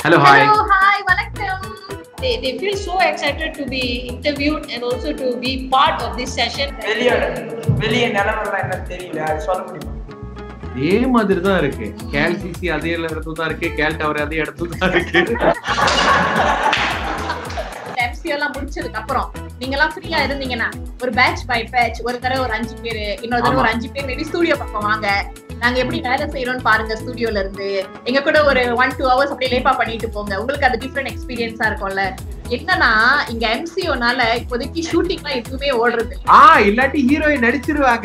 Hello hi Hello, hi, வணக்கம். They, they feel so excited to be interviewed and also to be part of this session. வெளியே வெளியே நிலவரம் என்ன தெரியல அது சொல்ல முடியுமா அதே மாதிரி தான் இருக்கு கேல் சிசி அதே இடத்துல தான் இருக்கு கேல் டவர் அதே இடத்துல தான் இருக்கு MCO எல்லாம் முடிச்சதுக்கு அப்புறம் நீங்க எல்லாம் ஃப்ரீயா இருந்தீங்கன்னா ஒரு பேட்ச் பை பேட்ச் ஒரு தடவை ஒரு அஞ்சு பேரு இன்னொரு தடவை ஒரு அஞ்சு பேர் மேபி ஸ்டூடியோ பக்கம் வாங்க நாங்க எப்படி வேலை செய்யறோம்னு பாருங்க ஸ்டூடியோல இருந்து எங்க கூட ஒரு ஒன் டூ ஹவர்ஸ் அப்படியே லேப்பா பண்ணிட்டு போங்க உங்களுக்கு அது டிஃப்ரெண்ட் எக்ஸ்பீரியன்ஸா இருக்கும்ல என்னன்னா இங்க எம்சிஓனால இப்போதைக்கு ஷூட்டிங்லாம் எதுவுமே ஓடுறது இல்ல. ஆ இல்லாட்டி ஹீரோயின் நடிச்சிருவாங்க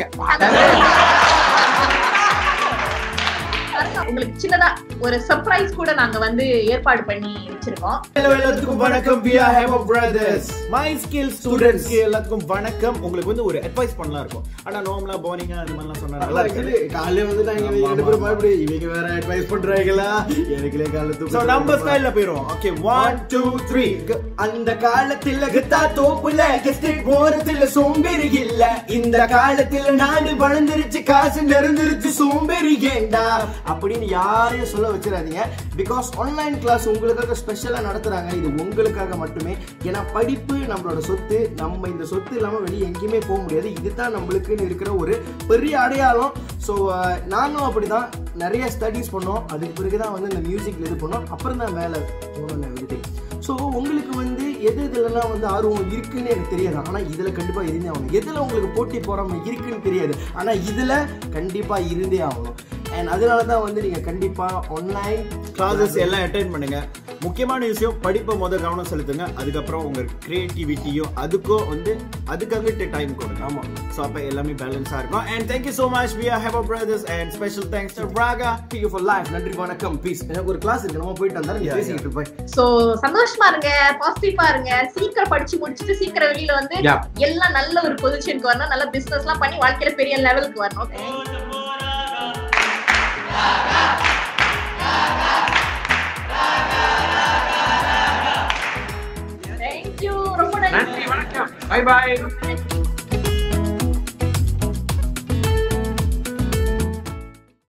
உங்களுக்கு சின்னதா ஒரு சர்ப்ரைஸ் கூட நாங்க வந்து ஏற்பாடு பண்ணி வச்சிருக்கோம் ஹலோ எல்லாத்துக்கும் வணக்கம் we are Hemo brothers my skill students எல்லாத்துக்கும் வணக்கம் உங்களுக்கு வந்து ஒரு அட்வைஸ் பண்ணலாம் இருக்கும் ஆனா நார்மலா போனிங்கா அது மாதிரிலாம் சொன்னா நல்லா இருக்குது காலையில வந்து நாங்க ஆமா, ரெண்டு பேரும் ஆமா. மறுபடியும் இவங்க வேற அட்வைஸ் பண்றாங்களா எனக்குலே காலைல சோ தூக்கம் நம்ம ஸ்டைல்ல போயிரும் ஓகே 1 2 3 அந்த காலத்துல கத்தா தோப்புல எஸ்டேட் போறதுல சோம்பேறி இல்ல இந்த காலத்துல நாடு வளர்ந்துருச்சு காசு நிறைஞ்சிருச்சு சோம்பேறி ஏண்டா அப்படின்னு யாரையும் சொல்ல வச்சிடாதீங்க பிகாஸ் ஆன்லைன் கிளாஸ் உங்களுக்காக ஸ்பெஷலா நடத்துறாங்க இது உங்களுக்காக மட்டுமே ஏன்னா படிப்பு நம்மளோட சொத்து நம்ம இந்த சொத்து இல்லாம வெளியே எங்கேயுமே போக முடியாது இதுதான் நம்மளுக்குன்னு இருக்கிற ஒரு பெரிய அடையாளம் ஸோ நானும் அப்படிதான் நிறைய ஸ்டடீஸ் பண்ணோம் அதுக்கு பிறகு தான் வந்து இந்த மியூசிக்ல இது பண்ணோம் அப்புறம் தான் மேலே போகணும் எவ்ரிதிங் ஸோ உங்களுக்கு வந்து எது இதுலலாம் வந்து ஆர்வம் இருக்குன்னு எனக்கு தெரியாது ஆனால் இதில் கண்டிப்பாக இருந்தே ஆகணும் எதில் உங்களுக்கு போட்டி போறாம இருக்குன்னு தெரியாது ஆனால் இதில் கண்டிப்பாக இருந்தே ஆகணும் அண்ட் அதனால தான் வந்து நீங்கள் கண்டிப்பாக ஆன்லைன் கிளாஸஸ் எல்லாம் அட்டென்ட் பண்ணுங்க முக்கியமான விஷயம் படிப்பை முத கவனம் செலுத்துங்க அதுக்கப்புறம் உங்க கிரியேட்டிவிட்டியோ அதுக்கும் வந்து அதுக்காக டைம் கொடுங்க ஆமா ஸோ அப்போ எல்லாமே பேலன்ஸா இருக்கும் and thank you so much we are have brothers and special thanks to Raga dew for life நன்றி வணக்கம் பீஸ் எனக்கு ஒரு கிளாஸ் இருக்கு நம்ம போயிட்டு வந்தா நீ Yeah, பேசிக்கிட்டு இருப்பேன் சோ சந்தோஷமா இருங்க பாசிட்டிவா இருங்க சீக்கிரம் படிச்சு முடிச்சுட்டு சீக்கிரம் வெளியில வந்து Yeah. எல்லாம் நல்ல ஒரு பொசிஷனுக்கு வரணும் நல்ல பிசினஸ் எல்லாம் பண்ணி வாழ்க்கையில பெரிய லெவலுக்கு வரணும் தேங்க்யூ ரொம்ப நன்றி வணக்கம் பை பாய் நன்றி